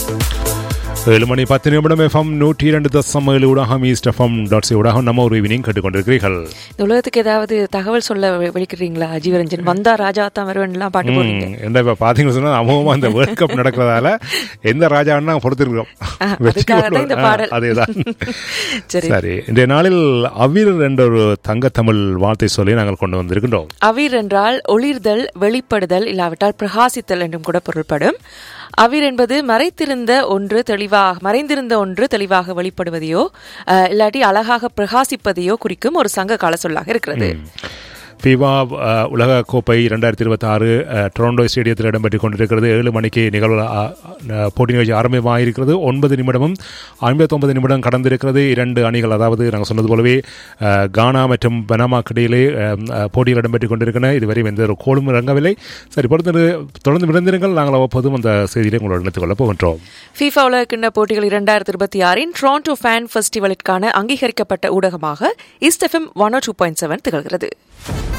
ஏழு மணி பத்து நிமிடம் எஃப்எம் நூற்றி இரண்டு தசம் ஏழு ஊடாகம் ஈஸ்ட் எஃப்எம் டாட் சி ஊடாகம் நம்ம ஒரு ஈவினிங் கேட்டுக்கொண்டிருக்கிறீர்கள் இந்த உலகத்துக்கு ஏதாவது தகவல் சொல்ல வெ- வெளிக்கிறீங்களா ஜீவரஞ்சன் வந்தா ராஜா தான் வருவேன்லாம் பாட்டு போடுறீங்க ம், என்ன இப்போ பார்த்தீங்கன்னு சொன்னால் அமோகமாக இந்த வேர்ல்ட் கப் நடக்கிறதால எந்த ராஜான்னா பொறுத்திருக்கிறோம் ஆ, வெற்றி அதுக்காக தான் இந்த கொள்வோம். ஆ, பாடல். அதேதான் சரி சரி இன்றைய நாளில் அவிர் என்ற ஒரு தங்கத்தமிழ் வார்த்தை சொல்லி நாங்கள் கொண்டு வந்திருக்கின்றோம் அவிர் என்றால் ஒளிர்தல் வெளிப்படுதல் இல்லாவிட்டால் பிரகாசித்தல் என்றும் கூட பொருள்படும் அவிர் என்பது மறைத்திருந்த ஒன்று தெளிவாக மறைந்திருந்த ஒன்று தெளிவாக வெளிப்படுவதையோ அஹ், இல்லாட்டி அழகாக பிரகாசிப்பதையோ குறிக்கும் ஒரு சங்க கால சொல்லாக இருக்கிறது ஃபீவா அஹ், உலக கோப்பை இரண்டாயிரத்தி இருபத்தி ஆறு டொரண்டோ ஸ்டேடியத்தில் இடம்பெற்றுக் கொண்டிருக்கிறது ஏழு மணிக்கு நிகழ்வு அஹ், அஹ், போட்டி நிகழ்ச்சி ஆரம்பமாயிருக்கிறது ஒன்பது நிமிடமும் ஐம்பத்தொன்பது நிமிடம் கடந்திருக்கிறது இரண்டு அணிகள் அதாவது நாங்கள் சொன்னது போலவே அஹ், கானா மற்றும் பனாமாக்கு இடையிலே அஹ், அஹ், போட்டிகள் இடம்பெற்றுக் கொண்டிருக்கின்றன இதுவரை எந்த ஒரு கோலும் இறங்கவில்லை சரி பொறுத்து தொடர்ந்து விழுந்திருங்கள் நாங்கள் அவ்வப்போதும் அந்த செய்தியை உங்களோடு இணைத்துக் கொள்ளப் போகின்றோம் ஃபீஃபா உலகக்கிண்ண போட்டிகள் இரண்டாயிரத்தி இருபத்தி ஆறின் டொரண்டோ ஃபேன் ஃபெஸ்டிவலுக்கான அங்கீகரிக்கப்பட்ட ஊடகமாக East F M one two point seven திகழ்கிறது